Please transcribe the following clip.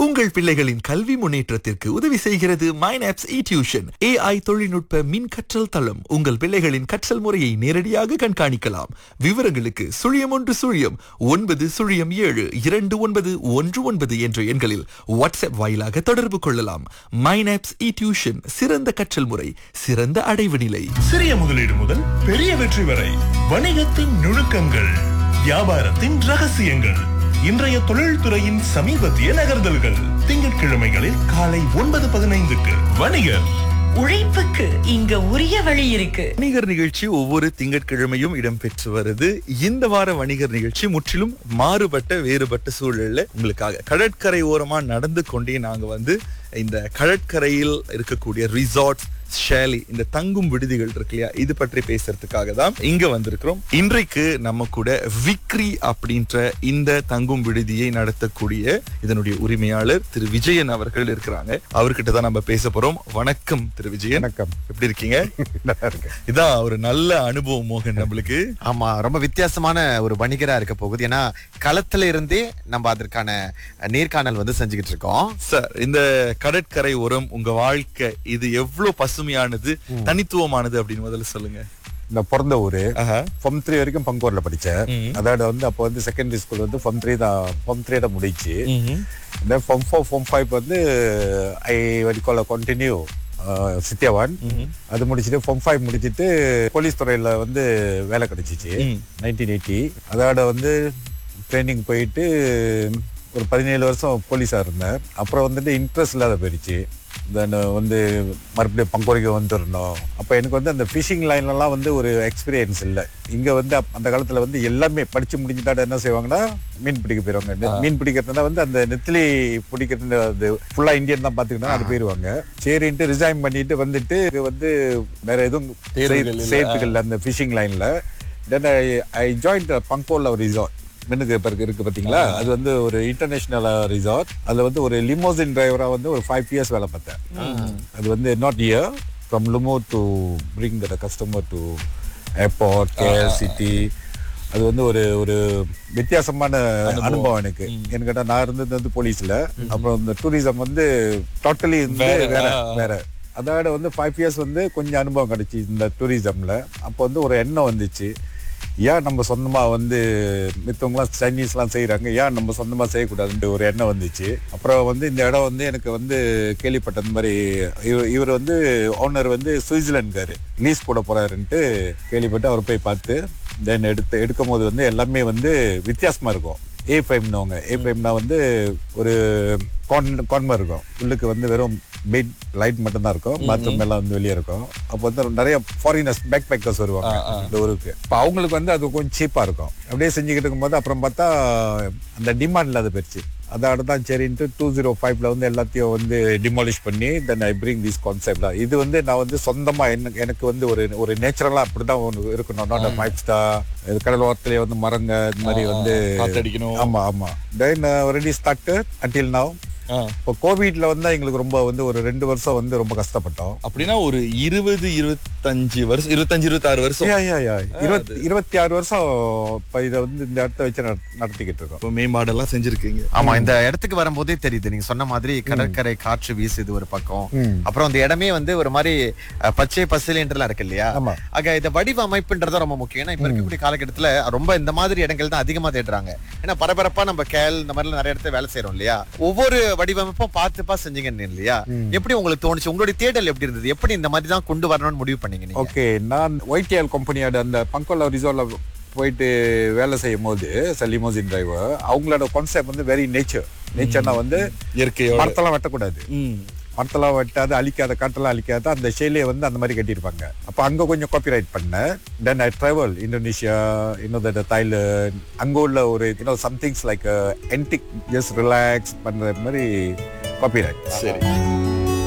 உங்கள் பிள்ளைகளின் கல்வி முன்னேற்றத்திற்கு உதவி செய்கிறது மைனாப்ஸ் இ டியூஷன் ஏஐ தொழில்நுட்ப மின் கற்றல் தளம் உங்கள் பிள்ளைகளின் கற்றல் முறையை நேரடியாக கண்காணிக்கலாம் விவரங்களுக்கு சுழியம் ஒன்று சுழியம் ஒன்பது சுழியம் ஏழு இரண்டு ஒன்பது ஒன்று ஒன்பது என்ற எண்களில் வாட்ஸ்அப் வாயிலாக தொடர்பு கொள்ளலாம் மைனாப்ஸ் இ டியூஷன் சிறந்த கற்றல் முறை சிறந்த அடைவு நிலை சிறிய முதலீடு முதல் பெரிய வெற்றி வரை வணிகத்தின் நுணுக்கங்கள் வியாபாரத்தின் ரகசியங்கள் இன்றைய தொழில்துறையின் சமீபத்திய நகர்தல்கள் திங்கட்கிழமைகளில் காலை ஒன்பது பதினைந்துக்கு வணிகர் உழைப்புக்கு இங்க உரிய வழி இருக்கு வணிகர் நிகழ்ச்சி ஒவ்வொரு திங்கட்கிழமையும் இடம்பெற்று வருது இந்த வார வணிகர் நிகழ்ச்சி முற்றிலும் மாறுபட்ட வேறுபட்ட சூழல்ல உங்களுக்காக கடற்கரை ஓரமா நடந்து கொண்டே நாங்க வந்து இந்த கடற்கரையில் இருக்கக்கூடிய ரிசார்ட்ஸ் ஷேலி இந்த தங்கும் விடுதிகள் இருக்கு இல்லையா இது பற்றி பேசுறதுக்காக தான் இங்க வந்திருக்கிறோம் இன்றைக்கு நம்ம கூட விக்ரி அப்படின்ற இந்த தங்கும் விடுதியை நடத்தக்கூடிய இதனுடைய உரிமையாளர் திரு விஜயன் அவர்கள் இருக்கிறாங்க அவர்கிட்ட தான் நம்ம பேச போறோம் வணக்கம் திரு விஜயன் வணக்கம். எப்படி இருக்கீங்க நல்லா இருக்கு இதான் ஒரு நல்ல அனுபவம் மோகன் நம்மளுக்கு ஆமா ரொம்ப வித்தியாசமான ஒரு வணிகரா இருக்க போகுது ஏன்னா களத்துல இருந்தே நம்ம அதற்கான நேர்காணல் வந்து செஞ்சுக்கிட்டு இருக்கோம் சார் இந்த கடற்கரை உரம் உங்க வாழ்க்கை இது எவ்வளவு பசுமையானது தனித்துவமானது அப்படின்னு முதல்ல சொல்லுங்க நான் பிறந்த ஊரு ஆஹா. ஃபார்ம் த்ரீ வரைக்கும் பங்கூர்ல படிச்சேன் அதோட வந்து அப்போ வந்து செகண்டரி ஸ்கூல் வந்து ஃபார்ம் த்ரீ தான் ஃபார்ம் த்ரீ தான் முடிச்சு then form four form five வந்து ஐ வடிக்கோல கண்டினியூ சித்தியாவான் அது முடிச்சுட்டு ஃபார்ம் ஃபைவ் முடிச்சிட்டு போலீஸ் துறையில வந்து வேலை கிடைச்சிச்சு நைன்டீன் எயிட்டி அதோட வந்து ட்ரைனிங் போயிட்டு ஒரு பதினேழு வருஷம் போலீஸாக இருந்தேன் அப்புறம் வந்துட்டு இன்ட்ரெஸ்ட் இல்லாத போயிடுச்சு தென் வந்து மறுபடியும் பங்குரைக்கு வந்துருந்தோம் அப்போ எனக்கு வந்து அந்த ஃபிஷிங் லைன்லலாம் வந்து ஒரு எக்ஸ்பீரியன்ஸ் இல்லை இங்கே வந்து அப்- அந்த காலத்தில் வந்து எல்லாமே படித்து முடிஞ்சுட்டாட என்ன செய்வாங்கன்னா மீன் பிடிக்க போயிடுவாங்க நெ- மீன் பிடிக்கிறதுனா வந்து அந்த நெத்திலி பிடிக்கிறது அது ஃபுல்லாக இந்தியன் தான் பார்த்துக்கிட்டா அது போயிடுவாங்க சரின்ட்டு ரிசைன் பண்ணிட்டு வந்துட்டு இது வந்து வேற எதுவும் தேர்வுகள் இல்ல. சேர்த்துக்கல இல்லை அந்த ஃபிஷிங் லைனில் தென் ஐ ஐ ஜாயின் பங்கோல ரிசார்ட் மின்னுக்கு பிறகு இருக்கு பாத்தீங்களா அது வந்து ஒரு இன்டர்நேஷனல் ரிசார்ட் அதுல வந்து ஒரு லிமோசின் டிரைவரா வந்து ஒரு ஃபைவ் இயர்ஸ் வேலை பார்த்தேன் அது வந்து நாட் இயர் from limo to bring the customer to airport KL city அது வந்து ஒரு ஒரு வித்தியாசமான அனுபவம் எனக்கு எனக்கு கேட்டா நான் இருந்தது வந்து போலீஸ்ல அப்புறம் இந்த டூரிசம் வந்து டோட்டலி வேற வேற அதோட வந்து ஃபைவ் இயர்ஸ் வந்து கொஞ்சம் அனுபவம் கிடைச்சி இந்த டூரிசம்ல அப்போ வந்து ஒரு எண்ணம் வந்துச்சு ஏன் நம்ம சொந்தமா வந்து மித்தவங்களாம் சைனீஸ்லாம் செய்றாங்க ஏன் நம்ம சொந்தமா செய்யக்கூடாதுன்ற ஒரு எண்ணம் வந்துச்சு அப்புறம் வந்து இந்த இடம் வந்து எனக்கு வந்து கேள்விப்பட்ட இந்த மாதிரி இவர் இவர் வந்து ஓனர் வந்து சுவிட்சர்லாந்துக்காரு லீஸ் போட போறாருன்ட்டு கேள்விப்பட்டு அவர் போய் பார்த்து தென் எடுத்து எடுக்கும் போது வந்து எல்லாமே வந்து வித்தியாசமா இருக்கும் ஏ ஃபைவ்னவங்க ஏ ஃபைவ்னா வந்து ஒரு கான் கான்மர் இருக்கும் உள்ளுக்கு வந்து வெறும் பெட் லைட் மட்டும் தான் இருக்கும் பாத்ரூம் எல்லாம் வந்து வெளியே இருக்கும் அப்போ வந்து நிறைய ஃபாரினர்ஸ் பேக் பேக்கர்ஸ் வருவாங்க இந்த ஊருக்கு இப்போ அவங்களுக்கு வந்து அது கொஞ்சம் சீப்பா இருக்கும் அப்படியே செஞ்சுக்கிட்டு இருக்கும்போது அப்புறம் பார்த்தா அந்த டிமாண்ட் இல்லாத போயிடுச்சு அதோட தான் சரின்ட்டு டூ ஜீரோ ஃபைவ்ல வந்து எல்லாத்தையும் வந்து டிமாலிஷ் பண்ணி then I bring this concept இது வந்து நான் வந்து சொந்தமா எனக்கு எனக்கு வந்து ஒரு ஒரு நேச்சுரலா அப்படிதான் ஒன்று இருக்கணும் நாட் ஃபைவ் ஸ்டார் கடல் ஓரத்துலயே வந்து மரங்க இந்த மாதிரி வந்து காத்தடிக்கணும். ஆமா ஆமா then ready start until now ஆ. இப்போ கோவிட்ல வந்து எங்களுக்கு ரொம்ப வந்து ஒரு ரெண்டு வருஷம் வந்து ரொம்ப கஷ்டப்பட்டோம் அப்படின்னா ஒரு இருபது இருபத்தஞ்சு வருஷம் இருபத்தஞ்சு இருபத்தாறு வருஷம் யா, யா, யா. இருபத்தி இருபத்தி ஆறு வருஷம் இப்ப இதை வந்து இந்த இடத்த வச்சு நட- நடத்திக்கிட்டு இருக்கோம் இப்போ மேம்பாடெல்லாம் செஞ்சிருக்கீங்க ஆமா இந்த இடத்துக்கு வரும்போதே தெரியுது நீங்க சொன்ன மாதிரி கடற்கரை காற்று வீசுது ஒரு பக்கம் அப்புறம் அந்த இடமே வந்து ஒரு மாதிரி அஹ், பச்சை பசிலேன்றலாம் இருக்கு இல்லையா ஆமா. ஆக இந்த வடிவமைப்புன்றது ரொம்ப முக்கியம் ஏன்னா இப்ப இருக்கக்கூடிய காலகட்டத்துல ரொம்ப இந்த மாதிரி இடங்கள் தான் அதிகமா தேடுறாங்க ஏன்னா பரபரப்பா நம்ம கேல் இந்த மாதிரி நிறைய இடத்துல வேலை செய்யறோம் இல்லையா ஒவ்வொரு வடிவமைப்பும் பார்த்து பார்த்து செஞ்சீங்கன்னு இல்லையா எப்படி உங்களுக்கு தோணுச்சு உங்களுடைய தேடல் எப்படி இருந்தது எப்படி இந்த மாதிரி தான் கொண்டு வரணும்னு முடிவு பண்ணீங்க நீங்க ஓகே நான் ஒய்டிஎல் கம்பெனியோட அந்த பங்கோலா ரிசார்ட்ல போயிட்டு வேலை செய்யும் போது லிமோசின் டிரைவர் அவங்களோட கான்செப்ட் வந்து வெரி நேச்சர் நேச்சர்னா வந்து இயற்கையோட மரத்தெல்லாம் வெட்டக்கூடாது ம். மரத்தெல்லாம் வெட்டாது அழிக்காத காட்டெல்லாம் அழிக்காத அந்த ஷேலியை வந்து அந்த மாதிரி கட்டியிருப்பாங்க அப்போ அங்கே கொஞ்சம் காப்பிரைட் பண்ணேன் தென் ஐ ட்ராவல் இந்தோனேஷியா இன்னொரு தாய்லாந்து அங்கே உள்ள ஒரு you know somethings like antique just relax பண்ணுற மாதிரி காப்பிரைட் சரி